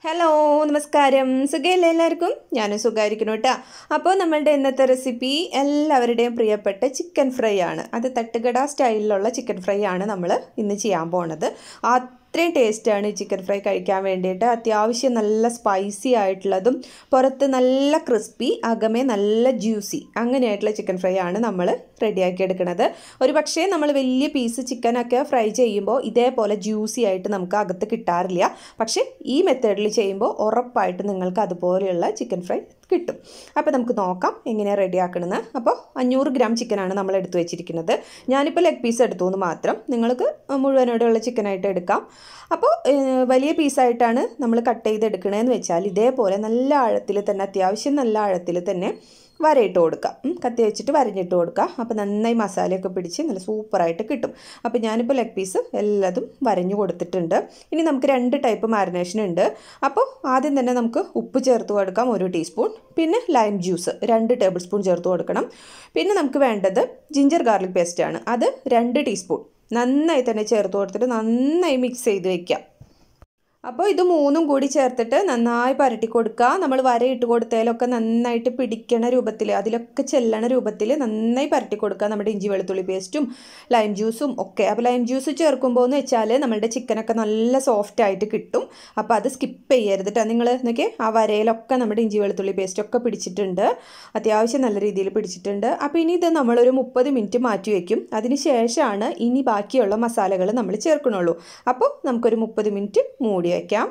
hello നമസ്കാരം സുഖമല്ലേ എല്ലാവർക്കും ഞാനും സുഖമായിരിക്കുന്നു കേട്ടോ അപ്പോൾ നമ്മളുടെ ഇന്നത്തെ റെസിപ്പി എല്ലാവരുടെയും പ്രിയപ്പെട്ട ചിക്കൻ ഫ്രൈ ആണ് അത് തട്ടുകട സ്റ്റൈലിലുള്ള ചിക്കൻ ഫ്രൈ ആണ് നമ്മൾ ഇന്ന് ചെയ്യാൻ പോണത് അത്രയും ടേസ്റ്റാണ് ഈ ചിക്കൻ ഫ്രൈ കഴിക്കാൻ വേണ്ടിയിട്ട് അത്യാവശ്യം നല്ല സ്പൈസി ആയിട്ടുള്ളതും പുറത്ത് നല്ല ക്രിസ്പി അകമേ നല്ല ജ്യൂസി അങ്ങനെയായിട്ടുള്ള ചിക്കൻ ഫ്രൈ ആണ് നമ്മൾ റെഡിയാക്കി എടുക്കുന്നത് ഒരു പക്ഷേ നമ്മൾ വലിയ പീസ് ചിക്കനൊക്കെ ഫ്രൈ ചെയ്യുമ്പോൾ ഇതേപോലെ ജ്യൂസി ആയിട്ട് നമുക്ക് അകത്ത് കിട്ടാറില്ല പക്ഷേ ഈ മെത്തേഡിൽ ചെയ്യുമ്പോൾ ഉറപ്പായിട്ട് നിങ്ങൾക്ക് അതുപോലെയുള്ള ചിക്കൻ ഫ്രൈ കിട്ടും അപ്പോൾ നമുക്ക് നോക്കാം എങ്ങനെയാണ് റെഡിയാക്കണമെന്ന് അപ്പോൾ അഞ്ഞൂറ് ഗ്രാം ചിക്കനാണ് നമ്മൾ എടുത്തു വെച്ചിരിക്കുന്നത് ഞാനിപ്പോൾ ലെഗ് പീസ് എടുത്തു എന്ന് മാത്രം നിങ്ങൾക്ക് മുഴുവനോടെയുള്ള ചിക്കനായിട്ട് എടുക്കാം അപ്പോൾ ഏഹ്, വലിയ പീസായിട്ടാണ് നമ്മൾ കട്ട് ചെയ്തെടുക്കണതെന്ന് വെച്ചാൽ ഇതേപോലെ നല്ല ആഴത്തിൽ തന്നെ അത്യാവശ്യം നല്ല ആഴത്തിൽ തന്നെ വരയിട്ട് കൊടുക്കുക ഉം, കത്തി വെച്ചിട്ട് വരഞ്ഞിട്ട് കൊടുക്കുക അപ്പോൾ നന്നായി മസാലയൊക്കെ പിടിച്ച് നല്ല സൂപ്പറായിട്ട് കിട്ടും അപ്പോൾ ഞാനിപ്പോൾ ലെഗ് പീസ് എല്ലാതും വരഞ്ഞു കൊടുത്തിട്ടുണ്ട് ഇനി നമുക്ക് രണ്ട് ടൈപ്പ് മാരിനേഷൻ ഉണ്ട് അപ്പോൾ ആദ്യം തന്നെ നമുക്ക് ഉപ്പ് ചേർത്ത് കൊടുക്കാം ഒരു ടീസ്പൂൺ പിന്നെ ലൈം ജ്യൂസ് രണ്ട് ടേബിൾ സ്പൂൺ ചേർത്ത് കൊടുക്കണം പിന്നെ നമുക്ക് വേണ്ടത് ജിഞ്ചർ ഗാർലിക് പേസ്റ്റാണ് അത് രണ്ട് ടീസ്പൂൺ നന്നായി തന്നെ ചേർത്ത് കൊടുത്തിട്ട് നന്നായി മിക്സ് ചെയ്ത് വെക്കാം അപ്പോൾ ഇത് മൂന്നും കൂടി ചേർത്തിട്ട് നന്നായി പരട്ടി കൊടുക്കുക നമ്മൾ വരയിട്ട് കൊടുത്തതിലൊക്കെ നന്നായിട്ട് പിടിക്കണ രൂപത്തിൽ അതിലൊക്കെ ചെല്ലണ രൂപത്തിൽ നന്നായി പരട്ടി കൊടുക്കുക നമ്മുടെ ഇഞ്ചി വെളുത്തുള്ളി പേസ്റ്റും ലൈം ജ്യൂസും ഒക്കെ അപ്പോൾ ലൈം ജ്യൂസ് ചേർക്കുമ്പോൾ എന്ന് വെച്ചാൽ നമ്മളുടെ ചിക്കനൊക്കെ നല്ല സോഫ്റ്റ് ആയിട്ട് കിട്ടും അപ്പോൾ അത് സ്കിപ്പ് ചെയ്യരുത് കേട്ടോ നിങ്ങൾ എന്നൊക്കെ ആ വരയിലൊക്കെ നമ്മുടെ ഇഞ്ചി വെളുത്തുള്ളി പേസ്റ്റൊക്കെ പിടിച്ചിട്ടുണ്ട് അത്യാവശ്യം നല്ല രീതിയിൽ പിടിച്ചിട്ടുണ്ട് അപ്പോൾ ഇനി ഇത് നമ്മളൊരു മുപ്പത് മിനിറ്റ് മാറ്റി വയ്ക്കും അതിന് ശേഷമാണ് ഇനി ബാക്കിയുള്ള മസാലകൾ നമ്മൾ ചേർക്കണുള്ളൂ അപ്പോൾ നമുക്കൊരു മുപ്പത് മിനിറ്റ് മൂടി വയ്ക്കാം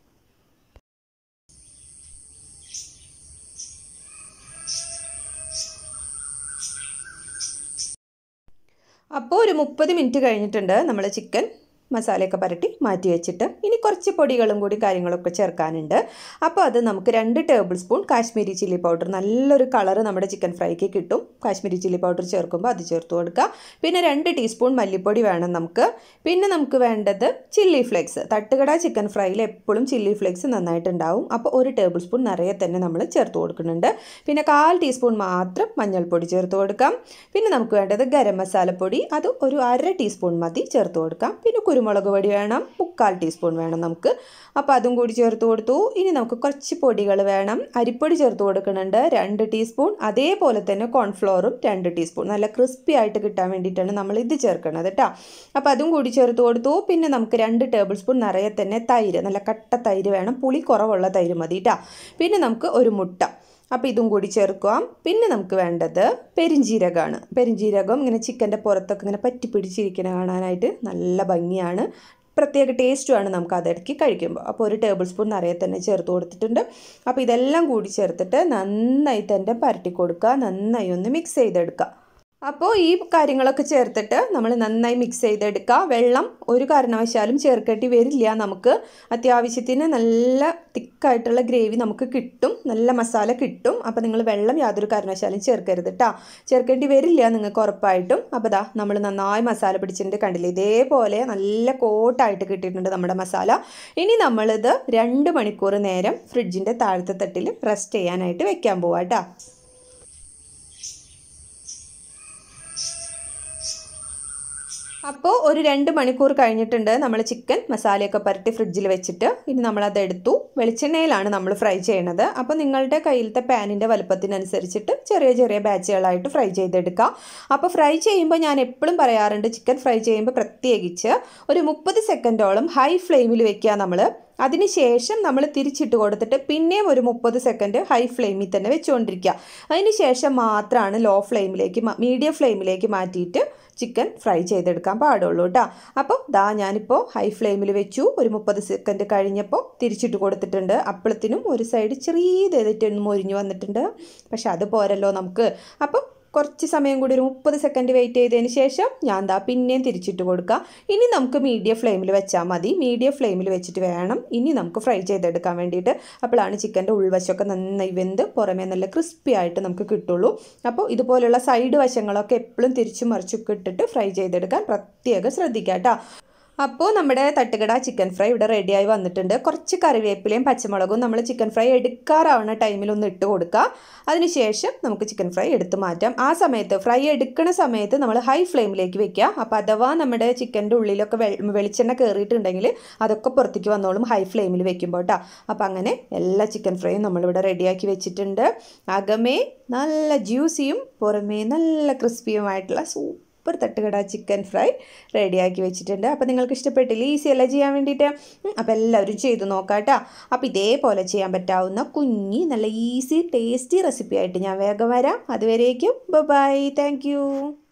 അപ്പോൾ ഒരു മുപ്പത് മിനിറ്റ് കഴിഞ്ഞിട്ടുണ്ട് നമ്മൾ ചിക്കൻ മസാലയൊക്കെ പരട്ടി മാറ്റി വെച്ചിട്ട് ഇനി കുറച്ച് പൊടികളും കൂടി കാര്യങ്ങളൊക്കെ ചേർക്കാനുണ്ട് അപ്പോൾ അത് നമുക്ക് രണ്ട് tablespoon Kashmiri chilli powder നല്ലൊരു കളറ് നമ്മുടെ ചിക്കൻ ഫ്രൈക്ക് കിട്ടും കാശ്മീരി ചില്ലി പൗഡർ ചേർക്കുമ്പോൾ അത് ചേർത്ത് കൊടുക്കുക പിന്നെ രണ്ട് ടീസ്പൂൺ മല്ലിപ്പൊടി വേണം നമുക്ക് പിന്നെ നമുക്ക് വേണ്ടത് ചില്ലി ഫ്ലേക്സ് തട്ടുകട ചിക്കൻ ഫ്രൈയിൽ എപ്പോഴും ചില്ലി ഫ്ലേക്സ് നന്നായിട്ടുണ്ടാവും അപ്പോൾ ഒരു ടേബിൾ സ്പൂൺ നിറയെ തന്നെ നമ്മൾ ചേർത്ത് കൊടുക്കുന്നുണ്ട് പിന്നെ കാൽ ടീസ്പൂൺ മാത്രം മഞ്ഞൾപ്പൊടി ചേർത്ത് കൊടുക്കാം പിന്നെ നമുക്ക് വേണ്ടത് ഗരം മസാലപ്പൊടി അത് ഒരു അര ടീസ്പൂൺ മതി ചേർത്ത് കൊടുക്കാം പിന്നെ കുരുമുളക് പൊടി വേണം മുക്കാൽ ടീസ്പൂൺ വേണം നമുക്ക് അപ്പോൾ അതും കൂടി ചേർത്ത് കൊടുത്തു ഇനി നമുക്ക് കുറച്ച് പൊടികൾ വേണം അരിപ്പൊടി ചേർത്ത് കൊടുക്കുന്നുണ്ട് രണ്ട് ടീസ്പൂൺ അതേപോലെ തന്നെ കോൺഫ്ലോറും രണ്ട് ടീസ്പൂൺ നല്ല ക്രിസ്പി ആയിട്ട് കിട്ടാൻ വേണ്ടിയിട്ടാണ് നമ്മൾ ഇത് ചേർക്കുന്നത് കേട്ടോ അപ്പോൾ അതും കൂടി ചേർത്ത് കൊടുത്തു പിന്നെ നമുക്ക് രണ്ട് ടേബിൾ സ്പൂൺ നിറയെ തന്നെ തൈര് നല്ല കട്ട തൈര് വേണം പുളി കുറവുള്ള തൈര് മതി കേട്ടോ പിന്നെ നമുക്ക് ഒരു മുട്ട അപ്പോൾ ഇതും കൂടി ചേർക്കാം പിന്നെ നമുക്ക് വേണ്ടത് പെരിഞ്ജീരകമാണ് പെരിഞ്ജീരകം ഇങ്ങനെ ചിക്കൻ്റെ പുറത്തൊക്കെ ഇങ്ങനെ പറ്റി പിടിച്ചിരിക്കുന്ന കാണാനായിട്ട് നല്ല ഭംഗിയാണ് പ്രത്യേക ടേസ്റ്റുമാണ് നമുക്ക് അതിടയ്ക്ക് കഴിക്കുമ്പോൾ അപ്പോൾ ഒരു ടേബിൾ സ്പൂൺ നിറയെ തന്നെ ചേർത്ത് കൊടുത്തിട്ടുണ്ട് അപ്പോൾ ഇതെല്ലാം കൂടി ചേർത്തിട്ട് നന്നായി തന്നെ പരട്ടി കൊടുക്കുക നന്നായി ഒന്ന് മിക്സ് ചെയ്തെടുക്കുക അപ്പോൾ ഈ കാര്യങ്ങളൊക്കെ ചേർത്തിട്ട് നമ്മൾ നന്നായി മിക്സ് ചെയ്തെടുക്കുക വെള്ളം ഒരു കാരണവശാലും ചേർക്കേണ്ടി വരില്ല നമുക്ക് അത്യാവശ്യത്തിന് നല്ല തിക്കായിട്ടുള്ള ഗ്രേവി നമുക്ക് കിട്ടും നല്ല മസാല കിട്ടും അപ്പോൾ നിങ്ങൾ വെള്ളം യാതൊരു കാരണവശാലും ചേർക്കരുത് കേട്ടോ ചേർക്കേണ്ടി വരില്ല നിങ്ങൾക്ക് ഉറപ്പായിട്ടും അപ്പോൾ ദാ നമ്മൾ നന്നായി മസാല പിടിച്ചിട്ടുണ്ട് കണ്ടില്ലേ ഇതേപോലെ നല്ല കോട്ടായിട്ട് കിട്ടിയിട്ടുണ്ട് നമ്മുടെ മസാല ഇനി നമ്മളിത് രണ്ട് മണിക്കൂർ നേരം ഫ്രിഡ്ജിൻ്റെ താഴത്തെ തട്ടിൽ റെസ്റ്റ് ചെയ്യാനായിട്ട് വെക്കാൻ പോവാം കേട്ടോ അപ്പോൾ ഒരു രണ്ട് മണിക്കൂർ കഴിഞ്ഞിട്ടുണ്ട് നമ്മൾ ചിക്കൻ മസാലയൊക്കെ പരട്ടി ഫ്രിഡ്ജിൽ വെച്ചിട്ട് ഇനി നമ്മളത് എടുത്തു വെളിച്ചെണ്ണയിലാണ് നമ്മൾ ഫ്രൈ ചെയ്യണത് അപ്പോൾ നിങ്ങളുടെ കയ്യിലത്തെ പാനിൻ്റെ വലുപ്പത്തിനനുസരിച്ചിട്ട് ചെറിയ ചെറിയ ബാച്ചുകളായിട്ട് ഫ്രൈ ചെയ്തെടുക്കുക അപ്പോൾ ഫ്രൈ ചെയ്യുമ്പോൾ ഞാൻ എപ്പോഴും പറയാറുണ്ട് ചിക്കൻ ഫ്രൈ ചെയ്യുമ്പോൾ പ്രത്യേകിച്ച് ഒരു മുപ്പത് സെക്കൻഡോളം ഹൈ ഫ്ലെയിമിൽ വെക്കുക നമ്മൾ അതിനുശേഷം നമ്മൾ തിരിച്ചിട്ട് കൊടുത്തിട്ട് പിന്നെയും ഒരു മുപ്പത് സെക്കൻഡ് ഹൈ ഫ്ലെയിമിൽ തന്നെ വെച്ചുകൊണ്ടിരിക്കുക അതിന് ശേഷം മാത്രമാണ് ലോ ഫ്ലെയിമിലേക്ക് മീഡിയം ഫ്ലെയിമിലേക്ക് മാറ്റിയിട്ട് ചിക്കൻ ഫ്രൈ ചെയ്തെടുക്കാൻ പാടുള്ളൂ കേട്ടോ അപ്പോൾ ദാ ഞാനിപ്പോൾ ഹൈ ഫ്ലെയിമിൽ വെച്ചു ഒരു മുപ്പത് സെക്കൻഡ് കഴിഞ്ഞപ്പോൾ തിരിച്ചിട്ട് കൊടുത്തിട്ടുണ്ട് അപ്പളത്തിനും ഒരു സൈഡ് ചെറിയതായിട്ട് മൊരിഞ്ഞു വന്നിട്ടുണ്ട് പക്ഷെ അത് പോരല്ലോ നമുക്ക് അപ്പോൾ കുറച്ച് സമയം കൂടി ഒരു മുപ്പത് സെക്കൻഡ് വെയിറ്റ് ചെയ്തതിന് ശേഷം ഞാൻ ദാ പിന്നെയും തിരിച്ചിട്ട് കൊടുക്കുക ഇനി നമുക്ക് മീഡിയം ഫ്ലെയിമിൽ വെച്ചാൽ മതി മീഡിയം ഫ്ലെയിമിൽ വെച്ചിട്ട് വേണം ഇനി നമുക്ക് ഫ്രൈ ചെയ്തെടുക്കാൻ വേണ്ടിയിട്ട് അപ്പോഴാണ് ചിക്കൻ്റെ ഉൾവശമൊക്കെ നന്നായി വെന്ത് പുറമേ നല്ല ക്രിസ്പി ആയിട്ട് നമുക്ക് കിട്ടുള്ളൂ അപ്പോൾ ഇതുപോലുള്ള സൈഡ് വശങ്ങളൊക്കെ എപ്പോഴും തിരിച്ചും മറിച്ചൊക്കെ ഇട്ടിട്ട് ഫ്രൈ ചെയ്തെടുക്കാൻ പ്രത്യേകം ശ്രദ്ധിക്കുക കേട്ടോ അപ്പോൾ നമ്മുടെ തട്ടുകട ചിക്കൻ ഫ്രൈ ഇവിടെ റെഡിയായി വന്നിട്ടുണ്ട് കുറച്ച് കറിവേപ്പിലയും പച്ചമുളകും നമ്മൾ ചിക്കൻ ഫ്രൈ എടുക്കാറാവുന്ന ടൈമിൽ ഒന്ന് ഇട്ട് കൊടുക്കുക അതിനുശേഷം നമുക്ക് ചിക്കൻ ഫ്രൈ എടുത്ത് മാറ്റാം ആ സമയത്ത് ഫ്രൈ എടുക്കുന്ന സമയത്ത് നമ്മൾ ഹൈ ഫ്ലെയിമിലേക്ക് വെക്കുക അപ്പോൾ അഥവാ നമ്മുടെ ചിക്കൻ്റെ ഉള്ളിലൊക്കെ വെളിച്ചെണ്ണ കയറിയിട്ടുണ്ടെങ്കിൽ അതൊക്കെ പുറത്തേക്ക് വന്നോളും ഹൈ ഫ്ലെയിമിൽ വെക്കുമ്പോൾ കേട്ടോ അപ്പോൾ അങ്ങനെ എല്ലാ ചിക്കൻ ഫ്രൈയും നമ്മളിവിടെ റെഡിയാക്കി വെച്ചിട്ടുണ്ട് അകമേ നല്ല ജ്യൂസിയും പുറമേ നല്ല ക്രിസ്പിയുമായിട്ടുള്ള സൂപ്പർ സൂപ്പർ തട്ടുകട ചിക്കൻ ഫ്രൈ റെഡിയാക്കി വെച്ചിട്ടുണ്ട് അപ്പോൾ നിങ്ങൾക്ക് ഇഷ്ടപ്പെട്ടില്ല ഈസി അല്ല ചെയ്യാൻ വേണ്ടിയിട്ട് അപ്പോൾ എല്ലാവരും ചെയ്തു നോക്കാം കേട്ടോ അപ്പോൾ ഇതേപോലെ ചെയ്യാൻ പറ്റാവുന്ന കുഞ്ഞി നല്ല ഈസി ടേസ്റ്റി റെസിപ്പി ആയിട്ട് ഞാൻ വേഗം വരാം അതുവരേക്കും ബൈ താങ്ക്